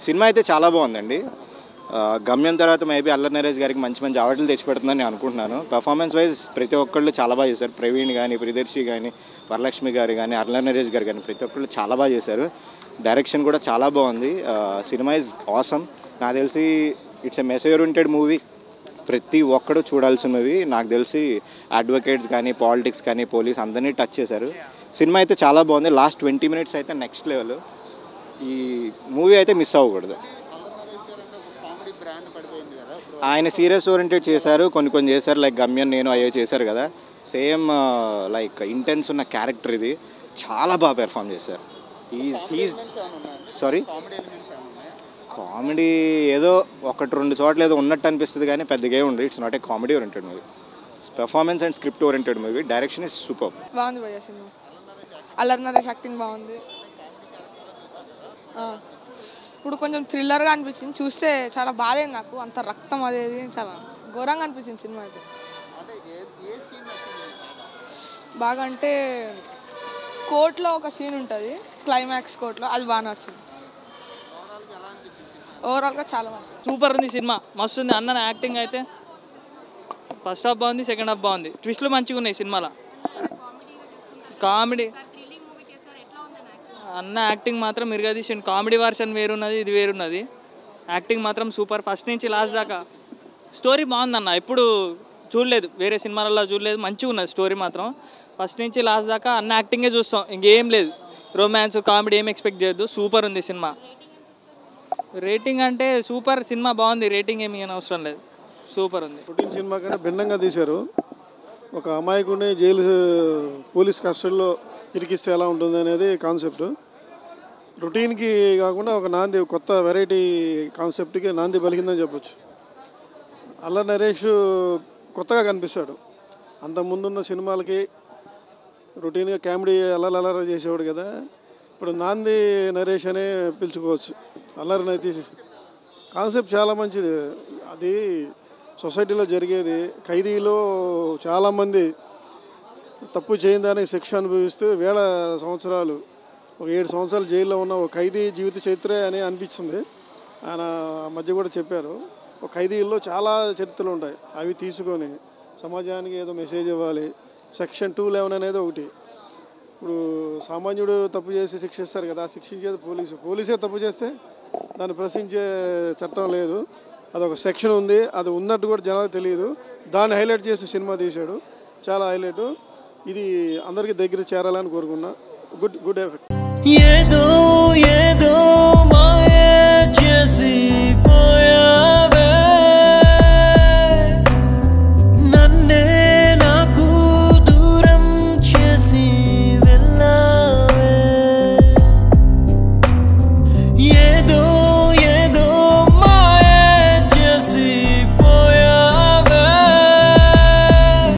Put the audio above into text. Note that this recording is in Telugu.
సినిమా అయితే చాలా బాగుందండి ఆ, గమ్యం తర్వాత మేబీ అల్లరి నరేష్ గారికి మంచి మంచి అవార్డులు తెచ్చిపెడుతుందని నేను అనుకుంటున్నాను పర్ఫార్మెన్స్ వైజ్ ప్రతి ఒక్కళ్ళు చాలా బాగా చేశారు ప్రవీణ్ కానీ ప్రియదర్శి కానీ వరలక్ష్మి గారు కానీ అల్లరి నరేష్ గారు కానీ ప్రతి ఒక్కళ్ళు చాలా బాగా చేశారు డైరెక్షన్ కూడా చాలా బాగుంది ఆ, సినిమా ఇస్ ఆసమ్ నాకు తెలిసి it's a message oriented movie ప్రతి ఒక్కడు చూడాల్సినవి నాకు తెలిసి అడ్వకేట్స్ కానీ పాలిటిక్స్ కానీ పోలీస్ అందరినీ టచ్ చేశారు సినిమా అయితే చాలా బాగుంది లాస్ట్ ట్వంటీ మినిట్స్ అయితే నెక్స్ట్ లెవెల్ ఈ మూవీ అయితే మిస్ అవ్వకూడదు ఆయన సీరియస్ ఓరియంటెడ్ చేశారు కొన్ని కొన్ని చేశారు లైక్ గమ్యం నేను అయ్యో చేశారు కదా సేమ్ లైక్ ఇంటెన్స్ ఉన్న క్యారెక్టర్ ఇది చాలా బాగా పెర్ఫామ్ చేశారు ఈ హీస్ సారీ కామెడీ ఏదో ఒకటి రెండు చోట్ల ఏదో ఉన్నట్టు అనిపిస్తుంది కానీ పెద్దగా ఏమి ఉండదు it's not a comedy oriented movie performance and script oriented movie direction is super బాగుంది భయ్య సినిమా అల్లరి నరేష్ యాక్టింగ్ బాగుంది ఆ. ఇప్పుడు కొంచెం థ్రిల్లర్గా అనిపించింది చూస్తే చాలా బాధేది నాకు అంత రక్తం అదేది చాలా ఘోరంగా అనిపించింది సినిమా అయితే బాగా అంటే కోర్టులో ఒక సీన్ ఉంటుంది క్లైమాక్స్ కోర్టులో అది బాగా నచ్చింది ఓవరాల్గా చాలా మంచిది సూపర్ ఉంది సినిమా మస్తు ఉంది అన్న యాక్టింగ్ అయితే ఫస్ట్ హాఫ్ బాగుంది సెకండ్ హాఫ్ బాగుంది ట్విస్ట్లు మంచిగా ఉన్నాయి సినిమాలో కామెడీ అన్న యాక్టింగ్ మాత్రం మిరగదీసిండు కామెడీ వర్షన్ వేరున్నది ఇది వేరున్నది యాక్టింగ్ మాత్రం సూపర్ ఫస్ట్ నుంచి లాస్ట్ దాకా స్టోరీ బాగుందన్న ఎప్పుడు చూడలేదు వేరే సినిమాలలో చూడలేదు మంచిగా ఉన్నది స్టోరీ మాత్రం ఫస్ట్ నుంచి లాస్ట్ దాకా అన్న యాక్టింగే చూస్తాం ఇంకేం లేదు రొమాన్స్ కామెడీ ఏం ఎక్స్పెక్ట్ చేయొద్దు సూపర్ ఉంది సినిమా రేటింగ్ అంటే సూపర్ సినిమా బాగుంది రేటింగ్ ఏమి ఇవ్వని అవసరం లేదు సూపర్ ఉంది రొటీన్ సినిమా కంటే భిన్నంగా తీశారు ఒక అమాయకుడిని జైలు పోలీస్ కస్టడీలో ఇరికిస్తే ఎలా ఉంటుంది అనేది కాన్సెప్ట్ రొటీన్కి కాకుండా ఒక నాంది కొత్త వెరైటీ కాన్సెప్ట్కి నాంది పలికిందని చెప్పొచ్చు అల్ల నరేష్ కొత్తగా కనిపిస్తాడు అంత ముందున్న సినిమాలకి రొటీన్గా కామెడీ అల్లలల్లర చేసేవాడు కదా ఇప్పుడు నాంది నరేష్ అనే పిలుచుకోవచ్చు అల్లరిని తీసి కాన్సెప్ట్ చాలా మంచిది అది సొసైటీలో జరిగేది ఖైదీలో చాలామంది తప్పు చేయని దానికి శిక్ష అనుభవిస్తూ వేల సంవత్సరాలు ఒక ఏడు సంవత్సరాలు జైల్లో ఉన్న ఒక ఖైదీ జీవిత చరిత్రే అని అనిపించింది ఆయన ఆ మధ్య కూడా చెప్పారు ఒక ఖైదీల్లో చాలా చరిత్రలు ఉంటాయి అవి తీసుకొని సమాజానికి ఏదో మెసేజ్ ఇవ్వాలి సెక్షన్ టూ లెవెన్ అనేది ఒకటి ఇప్పుడు సామాన్యుడు తప్పు చేసి శిక్షిస్తారు కదా ఆ శిక్షించేది పోలీసు పోలీసే తప్పు చేస్తే దాన్ని ప్రశ్నించే చట్టం లేదు అదొక సెక్షన్ ఉంది అది ఉన్నట్టు కూడా జనాలకు తెలియదు దాన్ని హైలైట్ చేసి సినిమా తీశాడు చాలా హైలైట్ ఇది అందరికీ దగ్గర చేరాలని కోరుకున్నా గుడ్ గుడ్ ఎఫెక్ట్ ఏదో ఏదో